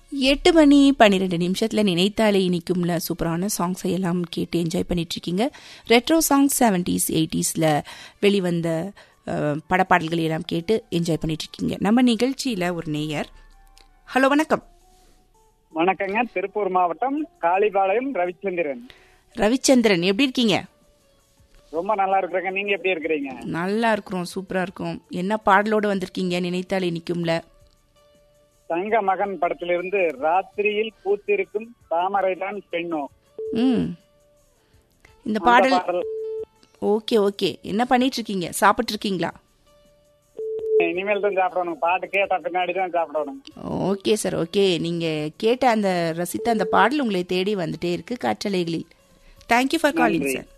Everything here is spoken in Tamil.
எட்டு மணி பன்னிரெண்டு நிமிஷத்துல நினைத்தாலே இனிக்கும்ல சூப்பரான சாங்ஸை எல்லாம் கேட்டு என்ஜாய் பண்ணிட்டு இருக்கீங்க ரெட்ரோ சாங்ஸ் செவன்டிஸ் எயிட்டிஸ்ல வெளிவந்த அஹ், படப்பாடல்களை எல்லாம் கேட்டு என்ஜாய் பண்ணிட்டு இருக்கீங்க நம்ம நிகழ்ச்சியில ஒரு நேயர் ஹலோ வணக்கம் வணக்கங்க திருப்பூர் மாவட்டம் காளிபாளையம் ரவிச்சந்திரன் ரவிச்சந்திரன் எப்படி இருக்கீங்க ரொம்ப நல்லா இருக்கிறேங்க நீங்க எப்படி இருக்கிறீங்க நல்லா இருக்கிறோம் சூப்பரா இருக்கும் என்ன பாடலோட வந்திருக்கீங்க நினைத்தாலே இனிக்கும்ல தங்க மகன் படத்திலிருந்து ராத்திரியில் பூத்திருக்கும் தாமரைதான் பெண்ணோ ம் இந்த அந்த பாடல் பாடல் ஓகே ஓகே என்ன பண்ணிட்டு இருக்கீங்க சாப்பிட்டு இருக்கீங்களா இனிமேல் தான் சாப்பிடணும் பாட்டு கேட்ட பின்னாடி தான் சாப்பிடணும் ஓகே சார் ஓகே நீங்க கேட்ட அந்த ரசித்த அந்த பாடல் உங்களை தேடி வந்துட்டே இருக்கு காற்றலைகளில் தேங்க்யூ ஃபார் காலிங் நன்றி. சார்